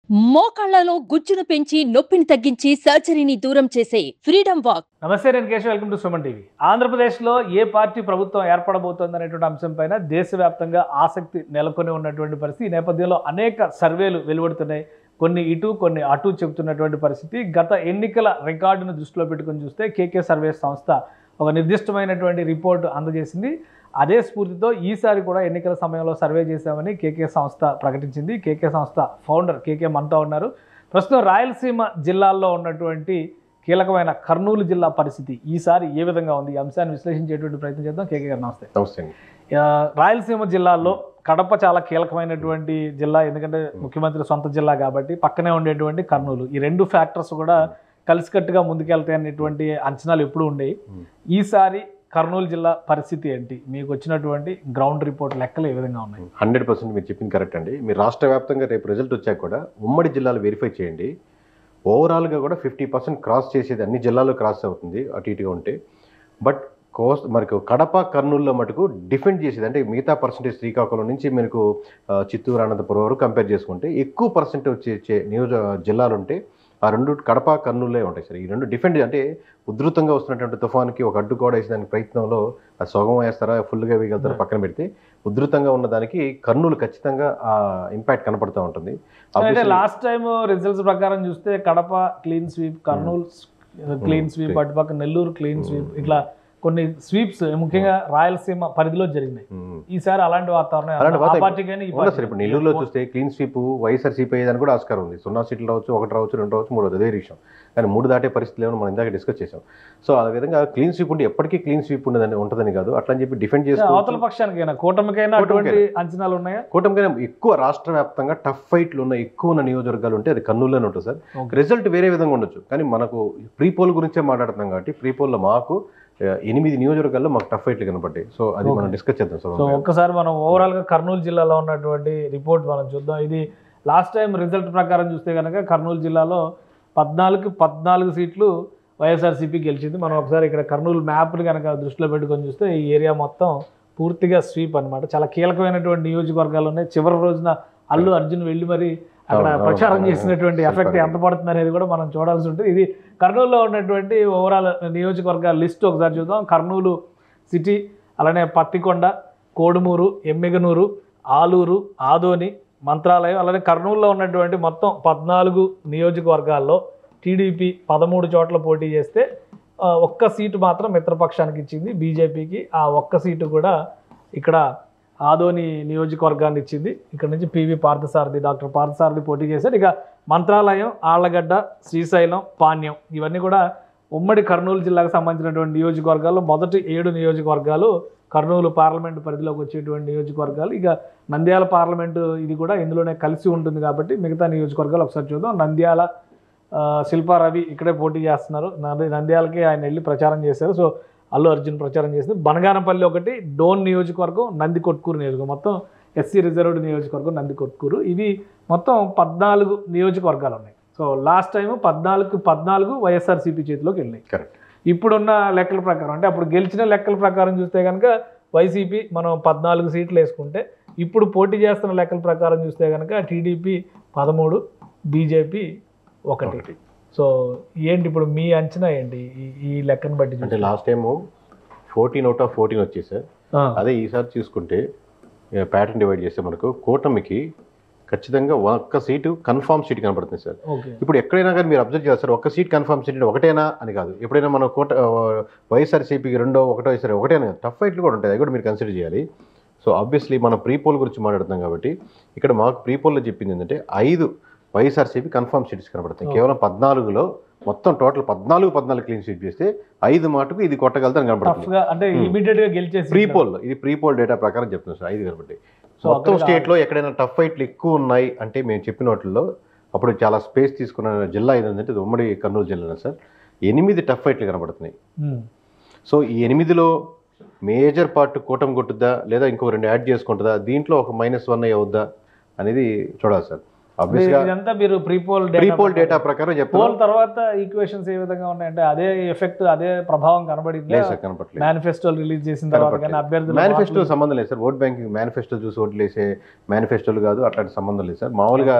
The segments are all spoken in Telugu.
మోకాళ్లలో గుజ్జును పెంచి నొప్పిని తగ్గించి సర్జరీని దూరం చేసే ఫ్రీడమ్ వాక్ నమస్తే నేను Keshav welcome to Suman TV ఆంధ్రప్రదేశ్లో ఏ పార్టీ ప్రభుత్వం ఏర్పడబోతోంది అనేటువంటి అంశంపైన దేశవ్యాప్తంగా ఆసక్తి నెలకొని ఉన్నటువంటి పరిస్థితి ఈ నేపథ్యంలో అనేక సర్వేలు వెలువడుతున్నాయి కొన్ని ఇటు కొన్ని అటు చెబుతున్నటువంటి పరిస్థితి గత ఎన్నికల రికార్డును దృష్టిలో పెట్టుకొని చూస్తే కేకే సర్వే సంస్థ ఒక నిర్దిష్టమైనటువంటి రిపోర్టు అందజేసింది అదే స్ఫూర్తితో ఈసారి కూడా ఎన్నికల సమయంలో సర్వే చేశామని కేకే సంస్థ ప్రకటించింది కేకే సంస్థ ఫౌండర్ కేకే మనతో ఉన్నారు ప్రస్తుతం రాయలసీమ జిల్లాల్లో ఉన్నటువంటి కీలకమైన కర్నూలు జిల్లా పరిస్థితి ఈసారి ఏ విధంగా ఉంది ఈ అంశాన్ని విశ్లేషించేటువంటి ప్రయత్నం చేద్దాం కేకే గారు నమస్తే నమస్తే అండి ఆ, రాయలసీమ జిల్లాలో కడప చాలా కీలకమైనటువంటి జిల్లా ఎందుకంటే ముఖ్యమంత్రి సొంత జిల్లా కాబట్టి పక్కనే ఉండేటువంటి కర్నూలు ఈ రెండు ఫ్యాక్టర్స్ కూడా కలిసికట్టుగా ముందుకెళ్తాయి అనేటువంటి అంచనాలు ఎప్పుడు ఉండేవి ఈసారి కర్నూలు జిల్లా పరిస్థితి ఏంటి మీకు వచ్చినటువంటి గ్రౌండ్ రిపోర్ట్ లెక్కలు ఏ విధంగా ఉన్నాయి హండ్రెడ్ పర్సెంట్ మీరు చెప్పింది కరెక్ట్ అండి మీరు రాష్ట్ర వ్యాప్తంగా రేపు రిజల్ట్ వచ్చాక కూడా ఉమ్మడి జిల్లాలు వెరిఫై చేయండి ఓవరాల్గా కూడా ఫిఫ్టీ పర్సెంట్ క్రాస్ చేసేది అన్ని జిల్లాల్లో క్రాస్ అవుతుంది అటు ఇటుగా ఉంటే బట్ కోస్ మనకు కడప కర్నూలులో మటుకు డిఫెండ్ చేసేది అంటే మిగతా పర్సంటేజ్ శ్రీకాకుళం నుంచి మనకు ఆ, చిత్తూరు అనంతపురం వరకు కంపేర్ చేసుకుంటే ఎక్కువ పర్సెంట్ వచ్చే నియోజ జిల్లాలు ఉంటే ఆ రెండు కడప కర్నూలే ఉంటాయి సార్ ఈ రెండు డిఫెండ్ అంటే ఉధృతంగా వస్తున్నటువంటి తుఫాన్కి ఒక అడ్డుకోడ వేసేదానికి ప్రయత్నంలో అది సొగం వేస్తారా ఫుల్గా వేయగలుగుతారా పక్కన పెడితే ఉధృతంగా ఉన్నదానికి కర్నూలు ఖచ్చితంగా ఆ ఇంపాక్ట్ కనపడుతూ ఉంటుంది అంటే Obviously- లాస్ట్ టైం రిజల్ట్స్ ప్రకారం చూస్తే Kadapa clean sweep Kurnool clean sweep అటుపక్క నెల్లూరు క్లీన్ స్వీప్ ఇట్లా కొన్ని స్వీప్స్ ముఖ్యంగా రాయలసీమ పరిధిలో జరిగినాయి మ్మ్. ఈసారి అలాంటి వాతావరణం అలాంటి ఆ వాతావరణం పార్టీ కానీ ఈ ఉండదు పార్టీ సార్ ఇప్పుడు నెల్లూరులో చూస్తే క్లీన్ స్వీప్ వైఎస్ఆర్సీపీ అయ్యేదానికి కూడా ఆస్కారం ఉంది సున్నా సీట్లు రావచ్చు ఒకటి రావచ్చు రెండు రావచ్చు మూడు అదే విషయం కానీ మూడు దాటే పరిస్థితులు ఏమో మనం ఇందాక డిస్కస్ చేసాం సో ఆ విధంగా క్లీన్ స్వీప్ ఉంటే ఎప్పటికీ క్లీన్ స్వీప్ ఉండదని ఉంటుందని కాదు అట్లా అని చెప్పి డిఫెండ్ అవతల చేసుకోవచ్చు పక్షానికైనా కూటమికైనా అటువంటి అంచనాలు ఉన్నాయా కూటమికైనా ఎక్కువ రాష్ట్ర వ్యాప్తంగా టఫ్ ఫైట్లు ఉన్న ఎక్కువ ఉన్న నియోజకవర్గాలు ఉంటే అది కర్నూలులోనే ఉంటుంది సార్ Okay. రిజల్ట్ వేరే విధంగా ఉండొచ్చు కానీ మనకు ప్రీ పోల్ గురించే మాట్లాడుతున్నాం కాబట్టి ప్రీ పోల్లో మాకు ఆ, ఎనిమిది నియోజకవర్గాల్లో మాకు టఫ్ ఫైట్లు కనపడ్డాయి సో అది మనం డిస్కస్ చేద్దాం సో సార్ ఒక్కసారి మనం ఓవరాల్ గా కర్నూలు జిల్లాలో ఉన్నటువంటి రిపోర్ట్ మనం చూద్దాం ఇది లాస్ట్ టైం రిజల్ట్ ప్రకారం చూస్తే కనుక కర్నూలు జిల్లాలో పద్నాలుగు పద్నాలుగు సీట్లు వైఎస్ఆర్సీపీ గెలిచింది మనం ఒకసారి ఇక్కడ కర్నూలు మ్యాప్ని కనుక దృష్టిలో పెట్టుకొని చూస్తే ఈ ఏరియా మొత్తం పూర్తిగా స్వీప్ అన్నమాట చాలా కీలకమైనటువంటి నియోజకవర్గాలు ఉన్నాయి చివరి రోజున అల్లు అర్జున్ వెళ్ళి మరి అక్కడ అవును, ప్రచారం అవును, చేసినటువంటి అవును. ఎఫెక్ట్ ఎంత పడుతుంది అనేది కూడా మనం చూడాల్సి ఉంటుంది ఇది కర్నూలులో ఉన్నటువంటి ఓవరాల్ నియోజకవర్గాల లిస్ట్ ఒకసారి చూద్దాం కర్నూలు సిటీ అలానే పత్తికొండ కోడుమూరు ఎమ్మిగనూరు ఆలూరు ఆదోని మంత్రాలయం అలానే కర్నూలులో ఉన్నటువంటి మొత్తం పద్నాలుగు నియోజకవర్గాల్లో టీడీపీ పదమూడు చోట్ల పోటీ చేస్తే ఆ, ఒక్క సీటు మాత్రం మిత్రపక్షానికి ఇచ్చింది బీజేపీకి ఆ ఒక్క సీటు కూడా ఇక్కడ ఆదోని నియోజకవర్గాన్ని ఇచ్చింది ఇక్కడ నుంచి పివి పార్థసారథి డాక్టర్ పార్థసారథి పోటీ చేశారు ఇక మంత్రాలయం ఆళ్లగడ్డ శ్రీశైలం పాణ్యం ఇవన్నీ కూడా ఉమ్మడి కర్నూలు జిల్లాకు సంబంధించినటువంటి నియోజకవర్గాల్లో మొదటి ఏడు నియోజకవర్గాలు కర్నూలు పార్లమెంటు పరిధిలోకి వచ్చేటువంటి నియోజకవర్గాలు ఇక నంద్యాల పార్లమెంటు ఇది కూడా ఇందులోనే కలిసి ఉంటుంది కాబట్టి మిగతా నియోజకవర్గాలు ఒకసారి చూద్దాం నంద్యాల ఆ, శిల్పా రవి ఇక్కడే పోటీ చేస్తున్నారు నంది- నంద్యాలకి ఆయన వెళ్ళి ప్రచారం చేశారు సో అల్లు అర్జున్ ప్రచారం చేసింది బనగానపల్లి ఒకటి డోన్ నియోజకవర్గం నంది కొట్కూరు నియోజకవర్గం మొత్తం ఎస్సీ రిజర్వ్డ్ నియోజకవర్గం నంది కొట్కూరు ఇవి మొత్తం పద్నాలుగు నియోజకవర్గాలు ఉన్నాయి సో లాస్ట్ టైం పద్నాలుగు పద్నాలుగు వైఎస్ఆర్సీపీ చేతిలోకి వెళ్ళినాయి కరెక్ట్ ఇప్పుడున్న లెక్కల ప్రకారం అంటే అప్పుడు గెలిచిన లెక్కల ప్రకారం చూస్తే కనుక వైసీపీ మనం పద్నాలుగు సీట్లు వేసుకుంటే ఇప్పుడు పోటీ చేస్తున్న లెక్కల ప్రకారం చూస్తే కనుక టీడీపీ పదమూడు బీజేపీ ఒకటి ఒకటి. సో ఏంటి ఇప్పుడు మీ అంచనా ఏంటి ఈ- ఈ లెక్కను బట్టి అంటే చూస్తే? Last time fourteen out of fourteen వచ్చేసి సార్ ఆ, అదే ఈసారి చూసుకుంటే ప్యాటర్న్ డివైడ్ చేస్తే మనకు కూటమికి ఖచ్చితంగా ఒక్క సీటు కన్ఫామ్ సీట్ కనపడుతుంది సార్ ఓకే ఇప్పుడు ఎక్కడైనా కానీ మీరు అబ్జర్వ్ చేస్తారు ఒక్క సీట్ కన్ఫామ్ సీట్ అంటే ఒకటేనా అని కాదు ఎప్పుడైనా మనం కోట వైఎస్ఆర్సీపీకి రెండో ఒకటో సరే ఒకటేనా టఫ్ ఫైట్లు కూడా ఉంటాయి అది కూడా మీరు కన్సిడర్ చేయాలి సో ఆబ్వియస్లీ మనం ప్రీ పోల్ గురించి మాట్లాడుతున్నాం కాబట్టి ఇక్కడ మాకు ప్రీ పోల్లో చెప్పింది ఏంటంటే ఐదు వైఎస్ఆర్సీపీ కన్ఫామ్ సీట్స్ కనబడతాయి కేవలం పద్నాలుగులో మొత్తం టోటల్ పద్నాలుగు పద్నాలుగు క్లీన్ సీట్ చేస్తే ఐదు మాటకు ఇది కొట్టగలుగుతారని టఫ్ కనబడుతుంది గా అంటే ఇమీడియట్ గా గెలిచేసి ప్రీ పోల్ ఇది ప్రీ పోల్ డేటా ప్రకారం చెప్తున్నాం సార్ ఐదు కాబట్టి సో మొత్తం అక్కడ స్టేట్లో ఎక్కడైనా టఫ్ ఫైట్లు ఎక్కువ ఉన్నాయి అంటే మేము చెప్పిన వాటిల్లో అప్పుడు చాలా స్పేస్ తీసుకున్న జిల్లా ఏదంటే ఇది ఉమ్మడి కర్నూలు జిల్లా సార్ ఎనిమిది టఫ్ ఫైట్లు కనబడుతున్నాయి ఉమ్. సో ఈ ఎనిమిదిలో మేజర్ పార్ట్ కూటమి కొట్టుద్దా లేదా ఇంకో రెండు యాడ్ చేసుకుంటుందా దీంట్లో ఒక మైనస్ వన్ అవుద్దా అనేది చూడాలి సార్ ఆబ్వియస్గా ఇదంతా మీరు pre poll pre poll data ప్రకారం పోల్ చెప్తాం తర్వాత ఈక్వేషన్స్ ఏ విధంగా ఉన్నాయంటే అదే ఎఫెక్ట్ అదే ప్రభావం కనబడింది లేదు సార్ కనపట్లేదు మేనిఫెస్టోలు రిలీజ్ చేసిన తర్వాత కానీ అభ్యర్థులు మేనిఫెస్టో సంబంధం లేదు సార్ ఓట్ బ్యాంకింగ్ మేనిఫెస్టో చూసి ఓట్లు వేసే మేనిఫెస్టోలు కాదు అట్లాంటి సంబంధం లేదు సార్ మామూలుగా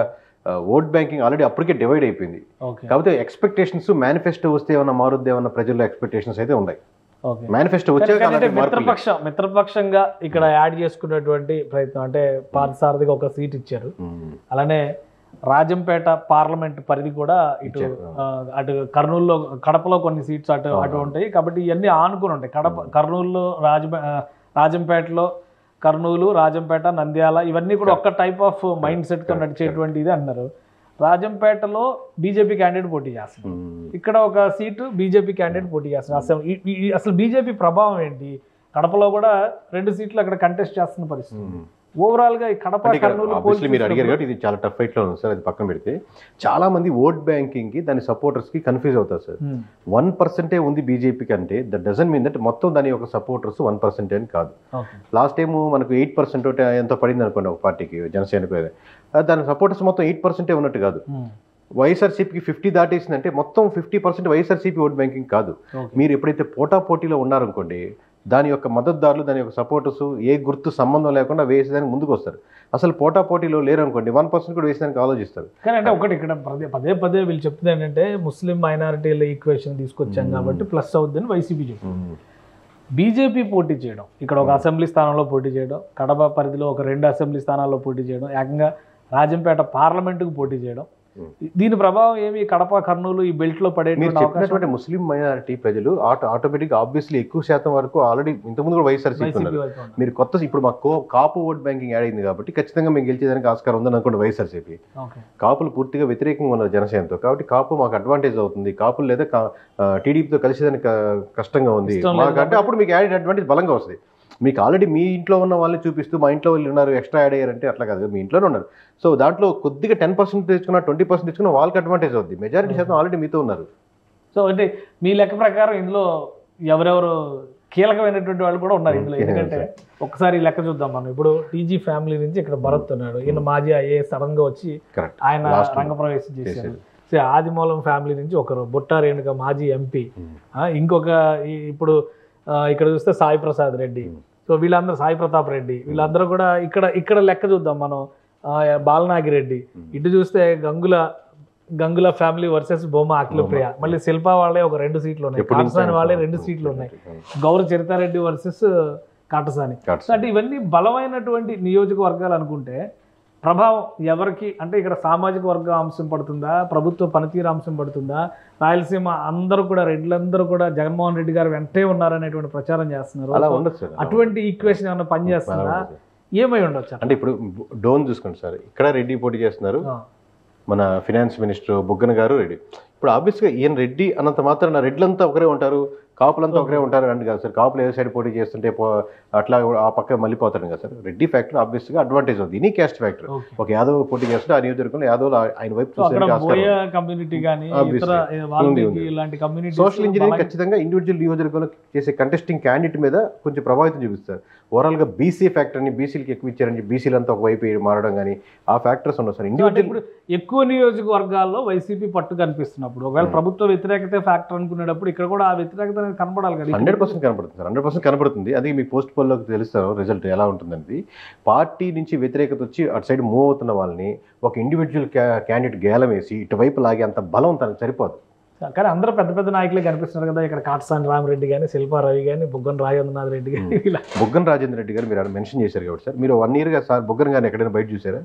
ఓట్ బ్యాంకింగ్ ఆల్రెడీ అప్పటికే డివైడ్ అయిపోయింది ఓకే కాకపోతే ఎక్స్పెక్టేషన్స్ మేనిఫెస్టో వస్తే ఏమన్నా మారుద్ది ఏమన్నా ప్రజల్లో ఎక్స్పెక్టేషన్స్ అయితే ఉన్నాయి ఓకే మేనిఫెస్టో వచ్చాక కానీ అంటే అలాంటి మార్పులు లేవు. మిత్రపక్షం మిత్రపక్షంగా ఇక్కడ యాడ్ చేసుకున్నటువంటి ప్రయత్నం అంటే పార్థసారథిగా ఒక సీట్ ఇచ్చారు మ్మ్. అలానే రాజంపేట పార్లమెంట్ పరిధి కూడా ఇటు ఇచ్చారు. ఆ, అటు కర్నూలులో కడపలో కొన్ని సీట్స్ అటు అవును. అటు ఉంటాయి కాబట్టి ఇవన్నీ ఆనుకుని ఉంటాయి కడప కర్నూలులో రాజ ఆ, రాజంపేటలో కర్నూలు రాజంపేట నంద్యాల ఇవన్నీ కూడా ఒక్క టైప్ ఆఫ్ మైండ్ సెట్ తో correct, నడిచేటువంటి ఇది అన్నారు రాజంపేటలో బీజేపీ క్యాండిడేట్ పోటీ చేస్తున్నారు మ్మ్. ఇక్కడ ఒక సీటు బీజేపీ క్యాండిడేట్ పోటీ చేస్తున్నారు అసలు ఈ- ఈ- ఈ- అసలు బీజేపీ ప్రభావం ఏంటి కడపలో కూడా రెండు సీట్లు అక్కడ కంటెస్ట్ చేస్తున్న పరిస్థితి మ్మ్. ఓవరాల్ గా ఈ కడప అంటే ఇక్కడ కర్నూలు obviously మీరు అడిగారు పోల్చి కాబట్టి ఇది చాలా టఫ్ ఫైట్ లో ఉంది సార్ అది పక్కన పెడితే చాలా మంది ఓట్ బ్యాంకింగ్ కి దాని సపోర్టర్స్ కి కన్ఫ్యూజ్ అవుతారు సార్ Hmm. వన్ పర్సెంటే ఉంది బీజేపీకి అంటే దట్ డజన్ మీన్ దట్ మొత్తం దాని యొక్క సపోర్టర్స్ వన్ పర్సెంటే అని కాదు Okay. లాస్ట్ టైం మనకు ఎయిట్ పర్సెంట్ ఎంతో పడింది అనుకోండి ఒక పార్టీకి జనసేనకు అది. దాని సపోర్టర్స్ మొత్తం ఎయిట్ పర్సెంటే ఉన్నట్టు కాదు Hmm. వైఎస్ఆర్సీపీకి ఫిఫ్టీ దాటేసిందంటే మొత్తం fifty percent YSRCP vote banking కాదు Okay. మీరు ఎప్పుడైతే పోటా పోటీలో ఉన్నారనుకోండి దాని యొక్క మద్దతుదారులు దాని యొక్క సపోర్టర్స్ ఏ గుర్తు సంబంధం లేకుండా వేసేదానికి ముందుకు వస్తారు అసలు పోటా పోటీలో లేరనుకోండి వన్ పర్సెంట్ కూడా వేసేదానికి ఆలోచిస్తారు కానీ అంటే ఒకటి ఇక్కడ పదే పదే పదే వీళ్ళు చెప్తుంది ఏంటంటే ముస్లిం మైనారిటీల ఈక్వేషన్ తీసుకొచ్చాం కాబట్టి ప్లస్ అవుద్దని వైసీపీ చెప్తుంది బీజేపీ పోటీ చేయడం ఇక్కడ ఒక అసెంబ్లీ స్థానంలో పోటీ చేయడం కడప పరిధిలో ఒక రెండు అసెంబ్లీ స్థానాల్లో పోటీ చేయడం ఏకంగా రాజంపేట పార్లమెంటుకు పోటీ చేయడం Hmm. దీని ప్రభావం ఏమి కడప కర్నూలు ఈ బెల్ట్ లో మీరు పడేటువంటి అవకాశం చెప్పినటువంటి ముస్లిం మైనారిటీ ప్రజలు ఆటో ఆటోమేటిక్ ఆబ్వియస్లీ ఎక్కువ శాతం వరకు ఆల్రెడీ ఇంతకుముందు కూడా వైఎస్ఆర్సీపీ వైసీపీ ఉన్నారు వైపు ఉంది. మీరు కొత్త ఇప్పుడు మాకు కో- కాపు ఓట్ బ్యాంకింగ్ యాడ్ అయింది కాబట్టి ఖచ్చితంగా మేము గెలిచేదానికి ఆస్కారం ఉందని అనుకోండి వైఎస్ఆర్సీపీ ఓకే కాపులు పూర్తిగా వ్యతిరేకంగా ఉన్నారు జనసేనతో కాబట్టి కాపు మాకు అడ్వాంటేజ్ అవుతుంది కాపులు లేదా కా- ఆ, టీడీపీతో కలిసేదానికి క- కష్టంగా ఉంది ఇష్టం లేదు మాకు అంటే కాబట్టి- అప్పుడు మీకు యాడ్ అడ్వాంటేజ్ బలంగా వస్తుంది మీకు ఆల్రెడీ మీ ఇంట్లో ఉన్న వాళ్ళని చూపిస్తూ మా ఇంట్లో వాళ్ళు ఉన్నారు ఎక్స్ట్రా యాడ్ అయ్యారంటే అట్లా కాదు మీ ఇంట్లోనే ఉన్నారు సో దాంట్లో కొద్దిగా టెన్ పర్సెంట్ తెచ్చుకున్న ట్వంటీ పర్సెంట్ తెచ్చుకున్న వాళ్ళకి అడ్వాంటేజ్ అవుతుంది మెజారిటీ శాతం ఆల్రెడీ మీతో ఉన్నారు సో అంటే మీ లెక్క ప్రకారం ఇందులో ఎవరెవరు కీలకమైనటువంటి వాళ్ళు కూడా ఉన్నారు ఇందులో Okay, ఎందుకంటే ఒకసారి ఈ లెక్క చూద్దాం మనం ఇప్పుడు టీజీ ఫ్యామిలీ నుంచి ఇక్కడ భరత్ ఉన్నాడు ఈయన మాజీ ఐఏఎస్ సడన్ గా వచ్చి కరెక్ట్ ఆయన Last one. రంగప్రవేశం చేశారు చేశారు. సో ఆదిమూలం ఫ్యామిలీ నుంచి ఒకరు బుట్టా రేణుక మాజీ ఎంపీ ఇంకొక ఈ- ఇప్పుడు ఆ, ఇక్కడ చూస్తే సాయి ప్రసాద్ రెడ్డి సో వీళ్ళందరూ సాయి ప్రతాప్ రెడ్డి వీళ్ళందరూ కూడా ఇక్కడ ఇక్కడ లెక్క చూద్దాం మనం ఆ, బాలనాగిరెడ్డి ఇటు చూస్తే గంగుల గంగుల ఫ్యామిలీ వర్సెస్ బొమ్మ అఖిలప్రియ మళ్ళీ శిల్పా వాళ్ళే ఒక రెండు సీట్లు ఉన్నాయి ఎప్పుడు నుంచి కాటసాని వాళ్ళే ఆయన రెండు సీట్లు ఉన్నాయి Gowru Charitha Reddy versus Katasani Cards. So అంటే ఇవన్నీ బలమైనటువంటి నియోజకవర్గాలు అనుకుంటే ప్రభావం ఎవరికి అంటే ఇక్కడ సామాజిక వర్గ అంశం పడుతుందా ప్రభుత్వ పనితీరు అంశం పడుతుందా రాయలసీమ అందరూ కూడా రెడ్లందరూ కూడా జగన్మోహన్ రెడ్డి గారు వెంటే ఉన్నారనేటువంటి ప్రచారం చేస్తున్నారు అలా సో ఉండదు సార్ అటువంటి ఈక్వేషన్ ఏమైనా పనిచేస్తుందా ఏమై ఉండొచ్చు అట్లా? అంటే ఇప్పుడు డోన్ చూసుకోండి సార్ ఇక్కడ రెడ్డి పోటీ చేస్తున్నారు ఆ, మన ఫినాన్స్ మినిస్టర్ బుగ్గన గారు రెడ్డి ఇప్పుడు ఆబ్వియస్గా ఈయన రెడ్డి అన్నంత మాత్రం రెడ్లంతా ఒకరే ఉంటారు కాపులంతా ఒకరే ఉంటారు అంటే కాదు సార్ కాపులు ఏ సైడ్ పోటీ చేస్తుంటే పో- అట్లా ఆ పక్క మళ్ళీ పోతాడు కదా సార్ రెడ్డి ఫ్యాక్టర్ ఆబ్వియస్గా అడ్వాంటేజ్ ఉంది ఇనీ క్యాస్ట్ ఫ్యాక్టర్ ఓకే. ఒక యాదవ్ పోటీ చేస్తుంటే ఆ నియోజకవర్గంలో యాదవ్ ఆయన వైపు సో అక్కడ చూసేందుకు ఆస్కారం బోయ ఉంది. కమ్యూనిటీ కానీ Obviously. ఇతర వాల్మీకి ఉంది. ఇలాంటి కమ్యూనిటీ సోషల్ ఇంజనీరింగ్ ఖచ్చితంగా ఇండివిజువల్ నియోజకవర్గంలో చేసే కంటెస్టింగ్ క్యాండిడేట్ మీద కొంచెం ప్రభావితం చూపిస్తారు ఓవరాల్గా బీసీ ఫ్యాక్టర్ని బీసీలకి ఎక్కువ ఇచ్చారని బీసీలు అంతా ఒకవైపు మారడం కానీ ఆ ఫ్యాక్టర్స్ ఉండవు సార్ అంటే ఇండివిజువల్ ఇప్పుడు ఎక్కువ నియోజకవర్గాల్లో వైసీపీ పట్టు కనిపిస్తున్నప్పుడు ఒకవేళ ప్రభుత్వ వ్యతిరేకత ఫ్యాక్టర్ అనుకునేటప్పుడు ఇక్కడ కూడా ఆ వ్యతిరేకత అనేది కనపడాలి కదా హండ్రెడ్ పర్సెంట్ కనపడుతుంది సార్ హండ్రెడ్ పర్సెంట్ కనపడుతుంది అది మీ పోస్ట్ పోల్లోకి తెలుస్తారు రిజల్ట్ ఎలా ఉంటుందనేది పార్టీ నుంచి వ్యతిరేకత వచ్చి అటు సైడ్ మూవ్ అవుతున్న వాళ్ళని ఒక ఇండివిజువల్ క్యాండిడేట్ గేలం వేసి ఇటువైపు లాగే అంత బలం తనకు సరిపోదు కానీ అందరూ పెద్ద పెద్ద నాయకులే కనిపిస్తున్నారు కదా ఇక్కడ కాటసాని రామరెడ్డి కానీ శిల్పా రవి కానీ బుగ్గన రాజేంద్రనాథ్ రెడ్డి కానీ ఇలా బుగ్గన రాజేంద్ర రెడ్డి గారు మీరు మెన్షన్ చేశారు కాబట్టి సార్ మీరు వన్ ఇయర్గా సార్ బుగ్గన గారిని ఎక్కడైనా బయట చూసారా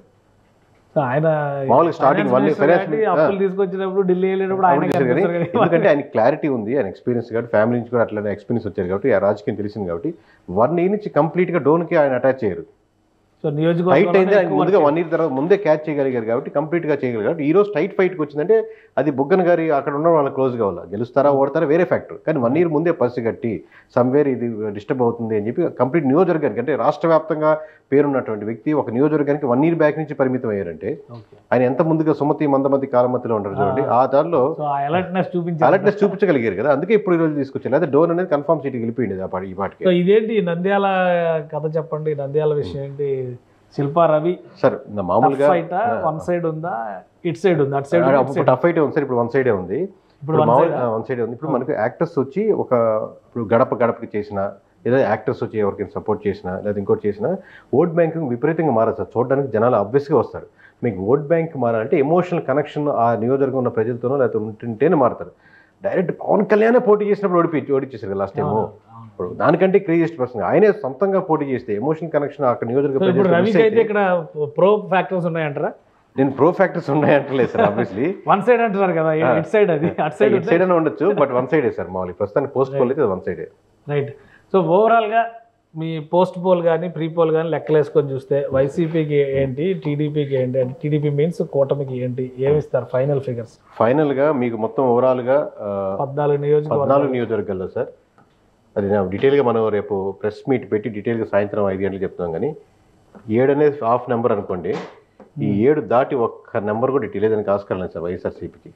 సో ఆయన మామూలుగా starting finance one year- minister finance కాబట్టి minister- అప్పులు తీసుకొచ్చినప్పుడు ఢిల్లీ వెళ్ళేటప్పుడు ఆయన అవును చేశారు కానీ కనిపిస్తారు కదా. ఎందుకంటే ఆయన క్లారిటీ ఉంది ఆయన ఎక్స్పీరియన్స్ కాబట్టి ఫ్యామిలీ నుంచి కూడా అట్లనే ఎక్స్పీరియన్స్ వచ్చారు కాబట్టి ఆ రాజకీయం తెలిసింది కాబట్టి వన్ ఇయర్ నుంచి కంప్లీట్గా డోన్కి ఆయన అటాచ్ చేయరు సో టైట్ నియోజకవర్గంలో అయింది ఆయన ఎక్కువ ముందుగా work వన్ ఇయర్ తర్వాత ముందే క్యాచ్ చేయగలిగారు కాబట్టి కంప్లీట్ గా చేయగలిగారు కాబట్టి ఈ రోజు టైట్ ఫైట్ కి వచ్చిందంటే అది బుగ్గన గారి అక్కడ ఉన్న వాళ్ళ క్లోజ్ కావాలి గెలుస్తారా ఓడతారా వేరే ఫ్యాక్టర్ కానీ వన్ ఇయర్ ముందే పసి కట్టి సమ్వేర్ ఇది డిస్టర్బ్ అవుతుంది అని చెప్పి కంప్లీట్ నియోజకవర్గానికి అంటే రాష్ట్ర వ్యాప్తంగా పేరున్నటువంటి వ్యక్తి ఒక నియోజకవర్గానికి వన్ ఇయర్ బ్యాక్ నుంచి పరిమితం అయ్యారంటే Okay. ఆయన ఎంత ముందుగా సుమతి మందమతి కాలమతిలో ఉంటారు చూడండి ఆ దానిలో సో ఆ అలర్ట్నెస్ చూపించారు అలర్ట్నెస్ చూపించగలిగారు కదా అందుకే ఇప్పుడు ఈ రోజు తీసుకొచ్చారు లేదా డోన్ అనేది కన్ఫర్మ్ సీట్ గెలిపోయింది ఆ పాటి ఈ పాటికి సో ఇదేంటి నంద్యాల కథ చెప్పండి నంద్యాల విషయం ఏంటి శిల్పా రవి సార్ నా మామూలుగా ఫైట్ వన్ సైడ్ ఉందా ఇట్ సైడ్ ఉంది అటు సైడ్ అప్పుడు టఫ్ అయితే ఉంది సార్ ఇప్పుడు వన్ సైడే ఉంది ఇప్పుడు ఇప్పుడు one మామూలు side ఆ? వన్ సైడ్ ఉంది ఇప్పుడు మనకు యాక్టర్స్ వచ్చి ఒక ఇప్పుడు గడప గడపకి చేసిన లేదా యాక్టర్స్ వచ్చి ఎవరికైనా సపోర్ట్ చేసినా లేదా ఇంకోటి చేసినా ఓట్ బ్యాంకింగ్ విపరీతంగా మారదు సార్ చూడడానికి జనాలు అబ్వియస్గా వస్తారు మీకు ఓట్ బ్యాంక్ మారాలంటే ఎమోషనల్ కనెక్షన్ ఆ నియోజకవర్గం ఉన్న ప్రజలతోనో లేకపోతే ఉంటుంటేనే మారుతారు డైరెక్ట్ పవన్ కళ్యాణ్ పోటీ చేసినప్పుడు ఓడిపి ఓడిచ్చేసారు లాస్ట్ టైం అవును, అవును. ఇప్పుడు దానికంటే క్రేజియస్ట్ పర్సన్ ఆయనే సొంతంగా పోటీ చేస్తే ఎమోషనల్ కనెక్షన్ అక్కడ నియోజకవర్గ సో ఇప్పుడు ప్రజలతో miss రవికి అయితే అయితే- ఇక్కడ ప్రో ఫ్యాక్టర్స్ ఉన్నాయంటారా నేను ప్రో ఫ్యాక్టర్స్ ఉన్నాయంటలేదు సార్ ఆబ్వియస్లీ వన్ సైడ్ అంటున్నారు కదా ఆ. ఇట్ సైడ్ అది అట్ సైడ్ ఇటు సైడ్ అని ఉండొచ్చు బట్ వన్ సైడే సార్ మామూలు ప్రస్తుతానికి పోస్ట్ పోల్ అయితే వన్ సైడే రైట్ సో ఓవరాల్గా మీ పోస్ట్ పోల్ కానీ ప్రీ పోల్ కానీ లెక్కలు వేసుకొని చూస్తే వైసీపీకి ఏంటి టీడీపీకి ఏంటి అంటే టీడీపీ మీన్స్ కూటమికి ఏంటి ఏమి ఇస్తారు ఫైనల్ ఫిగర్స్ ఫైనల్ గా మీకు మొత్తం ఓవరాల్ గా ఆ, పద్నాలుగు నియోజకవర్గాలు పద్నాలుగు నియోజకవర్గాల్లో సార్ అది నా డీటెయిల్గా మనం రేపు ప్రెస్ మీట్ పెట్టి డీటెయిల్గా సాయంత్రం ఐదు గంటలకు చెప్తాం కానీ ఏడు అనేది హాఫ్ నెంబర్ అనుకోండి ఈ ఏడు దాటి ఒక్క నెంబర్ కూడా ఇటు లేదని ఆస్కారం లేదు సార్ వైఎస్ఆర్సీపీకి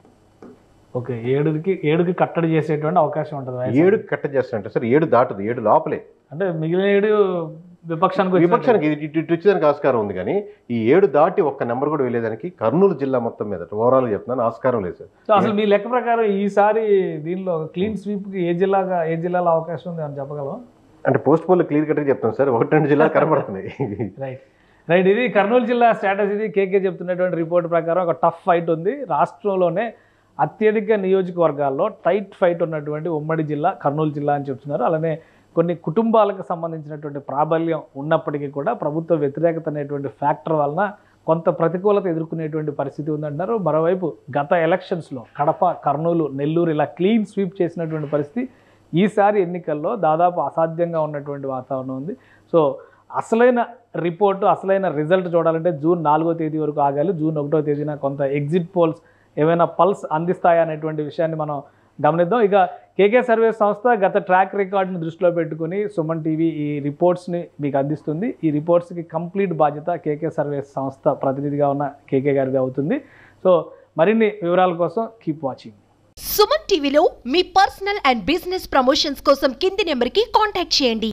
ఓకే ఏడుకి ఏడుకి కట్టడి చేసేటువంటి అవకాశం ఉంటుంది వైఎస్ఆర్. ఏడు కట్ట చేస్తారంటే సార్ ఏడు దాటదు ఏడు లోపలే అంటే మిగిలిన ఏడు విపక్షానికి వచ్చినట్టు. విపక్షానికి ఇది ఇటు ఇటు వచ్చేదానికి ఆస్కారం ఉంది కానీ ఈ ఏడు దాటి ఒక్క నెంబర్ కూడా వెళ్ళేదానికి కర్నూలు జిల్లా మొత్తం మీద ఓవరాల్ చెప్తున్నాను ఆస్కారం లేదు సార్ సో అసలు మీ లెక్క ప్రకారం ఈసారి దీనిలో క్లీన్ స్వీప్కి ఏ జిల్లాగా ఏ జిల్లాలో అవకాశం ఉంది అని చెప్పగలం అంటే పోస్ట్ పోల్ క్లియర్ కట్గా చెప్తాను సార్ ఒకటి రెండు జిల్లాలు కనబడుతున్నాయి రైట్ రైట్ ఇది కర్నూలు జిల్లా స్టేటస్ ఇది కేకే చెప్తున్నటువంటి రిపోర్ట్ ప్రకారం ఒక టఫ్ ఫైట్ ఉంది రాష్ట్రంలోనే అత్యధిక నియోజకవర్గాల్లో టైట్ ఫైట్ ఉన్నటువంటి ఉమ్మడి జిల్లా కర్నూలు జిల్లా అని చెప్తున్నారు అలానే కొన్ని కుటుంబాలకు సంబంధించినటువంటి ప్రాబల్యం ఉన్నప్పటికీ కూడా ప్రభుత్వ వ్యతిరేకత అనేటువంటి ఫ్యాక్టర్ వలన కొంత ప్రతికూలత ఎదుర్కొనేటువంటి పరిస్థితి ఉందంటున్నారు మరోవైపు గత ఎలక్షన్స్లో కడప కర్నూలు నెల్లూరు ఇలా క్లీన్ స్వీప్ చేసినటువంటి పరిస్థితి ఈసారి ఎన్నికల్లో దాదాపు అసాధ్యంగా ఉన్నటువంటి వాతావరణం ఉంది సో అసలైన రిపోర్టు అసలైన రిజల్ట్ చూడాలంటే జూన్ నాలుగో తేదీ వరకు ఆగాలి జూన్ ఒకటో తేదీన కొంత ఎగ్జిట్ పోల్స్ ఏమైనా పల్స్ అందిస్తాయా అనేటువంటి విషయాన్ని మనం గమనిద్దాం ఇక కేకే సర్వీస్ సంస్థ గత ట్రాక్ రికార్డుని దృష్టిలో పెట్టుకుని సుమన్ టీవీ ఈ రిపోర్ట్స్ని మీకు అందిస్తుంది ఈ రిపోర్ట్స్కి కంప్లీట్ బాధ్యత కేకే సర్వీస్ సంస్థ ప్రతినిధిగా ఉన్న కేకే గారిది అవుతుంది సో మరిన్ని వివరాల కోసం కీప్ వాచింగ్ సుమన్ టీవీలో మీ పర్సనల్ అండ్ బిజినెస్ ప్రమోషన్స్ కోసం కింది నెంబర్కి కాంటాక్ట్ చేయండి